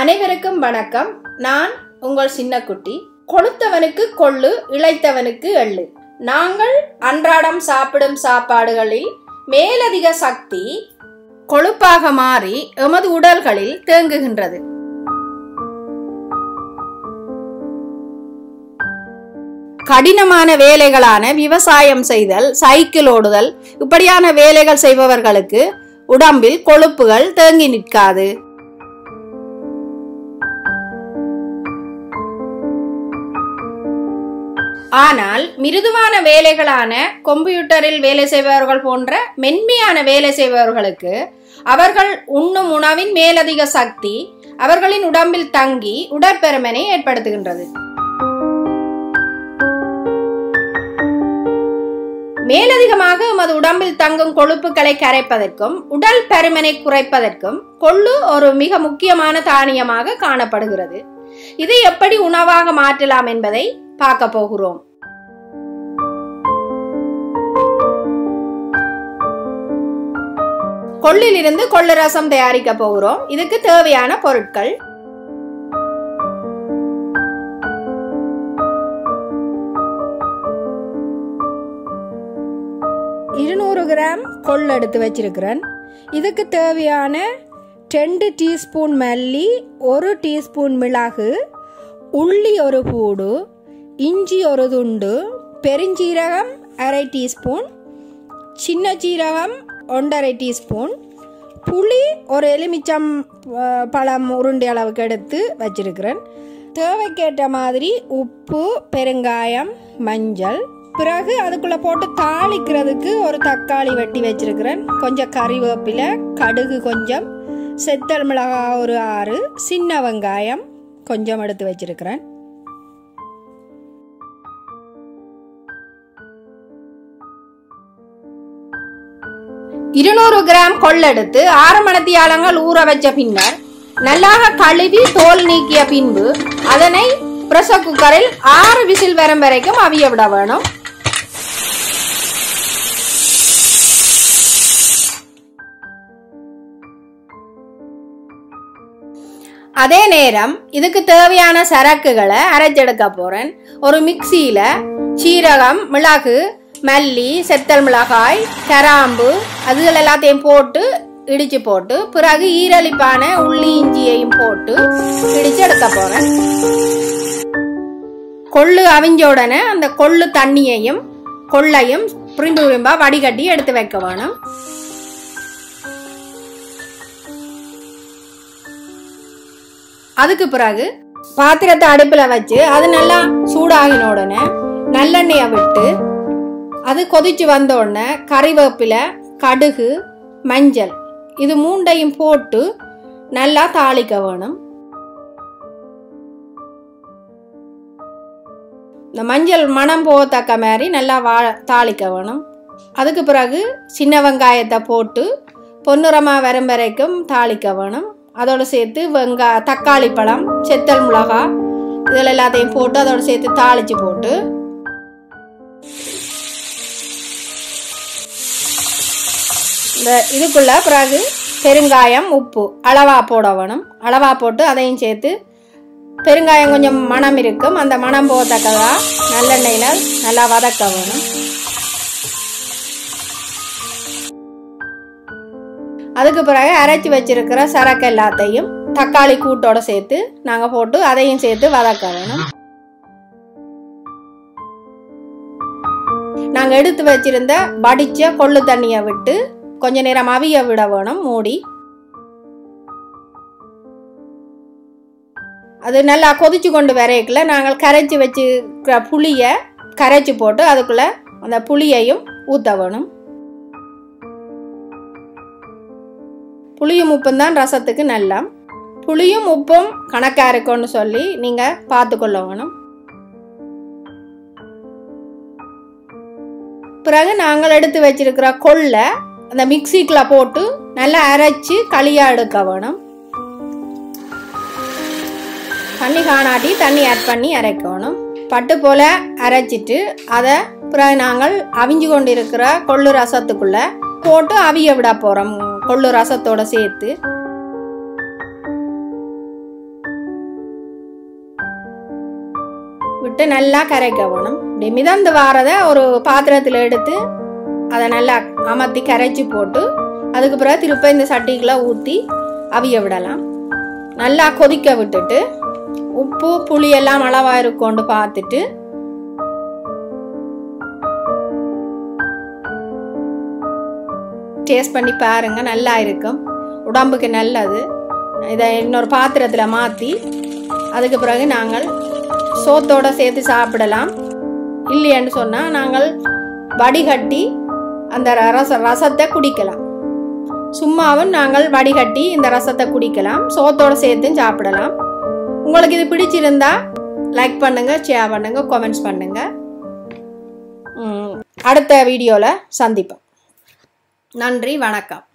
அனைவருக்கும் வணக்கம் நான் உங்கள் சின்னக்குட்டி கொளுத்தவனுக்கு கொள்ளு இளைத்தவனுக்கு எள்ளு நாங்கள் அன்றாடம் சாப்பிடும் சாப்பாடுகளில் மேலதிக சக்தி கொழுப்பாக மாறி எமது உடல்களில் தேங்குகின்றது கடினமான வேலைகளான விவசாயம் செய்தல் சைக்கிள் ஓடுதல் இப்படியான வேலைகள் செய்பவர்களுக்கு உடம்பில் கொழுப்புகள் தேங்கி நிற்காது ஆனால் மிருதுவான வேலைகளான கம்ப்யூட்டரில் வேலை செய்பவர்கள் போன்ற மென்மையான வேலை செய்பவர்களுக்கு அவர்கள் உண்ணும் உணவின் மேலதிக சக்தி அவர்களின் உடம்பில் தங்கி உடற்பெருமனை ஏற்படுத்துகின்றது மேலதிகமாக எமது உடம்பில் தங்கும் கொழுப்புகளை கரைப்பதற்கும் உடல் பருமனை குறைப்பதற்கும் கொள்ளு ஒரு மிக முக்கியமான தானியமாக காணப்படுகிறது இதை எப்படி உணவாக மாற்றலாம் என்பதை பார்க்க போகிறோம் கொள்ளிலிருந்து கொள்ளு ரசம் தயாரிக்க போகிறோம் இதுக்கு தேவையான பொருட்கள் இருநூறு கிராம் கொள்ளு எடுத்து வச்சிருக்கிறேன் இதுக்கு தேவையான ரெண்டு டீஸ்பூன் மல்லி ஒரு டீஸ்பூன் மிளகு உள்ளி ஒரு பூடு இஞ்சி ஒரு துண்டு பெருஞ்சீரகம் அரை டீஸ்பூன் சின்ன சீரகம் ஒன்றரை டீஸ்பூன் புளி ஒரு எலுமிச்சம் அஹ், பழம் உருண்டை அளவுக்கு எடுத்து வச்சிருக்கிறேன் தேவைக்கேற்ற மாதிரி உப்பு பெருங்காயம் மஞ்சள் பிறகு அதுக்குள்ள போட்டு தாளிக்கிறதுக்கு ஒரு தக்காளி வெட்டி வச்சிருக்கிறேன் கொஞ்சம் கறிவேப்பிலை கடுகு கொஞ்சம் செத்தல் மிளகாய் ஒரு ஆறு சின்ன வெங்காயம் கொஞ்சம் எடுத்து வச்சிருக்கிறேன் இருநூறு கிராம் கொள்ளெடுத்து ஆறு மணத்தியாலங்கள் ஊற வச்ச பின்னர் நல்லாக கழுவி தோல் நீக்கிய பின்பு அதனை பிரஷர் குக்கரில் ஆறு விசில் வரும் வரைக்கும் அவிய விட வேணும் அதே நேரம் இதுக்கு தேவையான சரக்குகளை அரைச்செடுக்க போறேன் ஒரு மிக்சியில சீரகம் மிளகு மல்லி செத்தல் மிளகாய் கராம்பு அதுகள் எல்லாத்தையும் போட்டு இடிச்சு போட்டு பிறகு ஈரலிப்பான உள்ளி இஞ்சியையும் போட்டு இடிச்சு எடுக்க போறேன் கொள்ளு அவிஞ்ச உடனே அந்த கொள்ளு தண்ணியையும் கொள்ளையும் புரிம்பு புரிம்பா வடிகட்டி எடுத்து வைக்க வேணும் அதுக்கு பிறகு பாத்திரத்தை அடுப்புல வச்சு அது நல்லா சூடாகின உடனே நல்லெண்ணெயை விட்டு அது கொதிச்சு வந்த உடனே கறிவேப்பிலை கடுகு மஞ்சள் இது மூண்டையும் போட்டு நல்லா தாளிக்க வேணும் இந்த மஞ்சள் மணம் போகத்தக்க மாதிரி நல்லா வா தாளிக்க வேணும் அதுக்கு பிறகு சின்ன வெங்காயத்தை போட்டு பொன்னிறமாக வரும் வரைக்கும் தாளிக்க வேணும் அதோடு சேர்த்து வெங்கா தக்காளி பழம் செத்தல் மிளகா இதில் எல்லாத்தையும் போட்டு அதோடு சேர்த்து தாளித்து போட்டு இந்த இதுக்குள்ள பிறகு பெருங்காயம் உப்பு அளவா போட வேணும் அளவா போட்டு அதையும் சேர்த்து பெருங்காயம் கொஞ்சம் மணம் இருக்கும் அந்த மணம் போகத்தக்கதா நல்லெண்ணெயில் நல்லா வதக்க வேணும் அதுக்கு பிறகு அரைச்சி வச்சிருக்கிற சரக்கு எல்லாத்தையும் தக்காளி கூட்டோட சேர்த்து நாங்கள் போட்டு அதையும் சேர்த்து வதக்க வேணும் நாங்கள் எடுத்து வச்சிருந்த வடிச்ச கொள்ளு தண்ணியை விட்டு கொஞ்ச நேரம் அவிய விட வேணும் மூடி அது நல்லா கொதிச்சு கொண்டு வரைக்கல நாங்கள் கரைச்சி வச்சுக்கிற புளியை கரைச்சி போட்டு அதுக்குள்ள அந்த புளியையும் ஊற்ற வேணும் புளியும் உப்பும் தான் ரசத்துக்கு நல்லா புளியும் உப்பும் கணக்காக இருக்கும்னு சொல்லி நீங்கள் பார்த்துக்கொள்ள வேணும் பிறகு நாங்கள் எடுத்து வச்சிருக்கிற கொள்ளை அந்த மிக்சிக்குள்ள போட்டு நல்லா அரைச்சி களியாக எடுக்க வேணும் தண்ணி காணாட்டி தண்ணி ஆட் பண்ணி அரைக்கணும் பட்டு போல் அரைச்சிட்டு அதை பிறகு நாங்கள் அவிஞ்சு கொண்டு இருக்கிற கொள்ளு ரசத்துக்குள்ள போட்டு அவிய விட போகிறோம் கொள்ளு ரசத்தோட சேர்த்து விட்டு நல்லா கரைக்க வேணும் இப்படி மிதந்து வாரதை ஒரு பாத்திரத்தில் எடுத்து அதை நல்லா அமர்த்தி கரைச்சி போட்டு அதுக்கு பிறகு திருப்ப இந்த சட்டிக்குள்ளே ஊற்றி அவிய விடலாம் நல்லா கொதிக்க விட்டுட்டு உப்பு புளி எல்லாம் அளவாக இருக்கோண்டு பார்த்துட்டு டேஸ்ட் பண்ணி பாருங்க நல்லா இருக்கும் உடம்புக்கு நல்லது இதை இன்னொரு பாத்திரத்தில் மாற்றி அதுக்கு பிறகு நாங்கள் சோத்தோட சேர்த்து சாப்பிடலாம் இல்லையன்னு சொன்னால் நாங்கள் வடிகட்டி அந்த ரச ரசத்தை குடிக்கலாம் சும்மாவும் நாங்கள் வடிகட்டி இந்த ரசத்தை குடிக்கலாம் சோத்தோட சேர்த்தும் சாப்பிடலாம் உங்களுக்கு இது பிடிச்சிருந்தா லைக் பண்ணுங்க ஷேர் பண்ணுங்க கமெண்ட்ஸ் பண்ணுங்க ம், அடுத்த வீடியோவில் சந்திப்போம் நன்றி வணக்கம்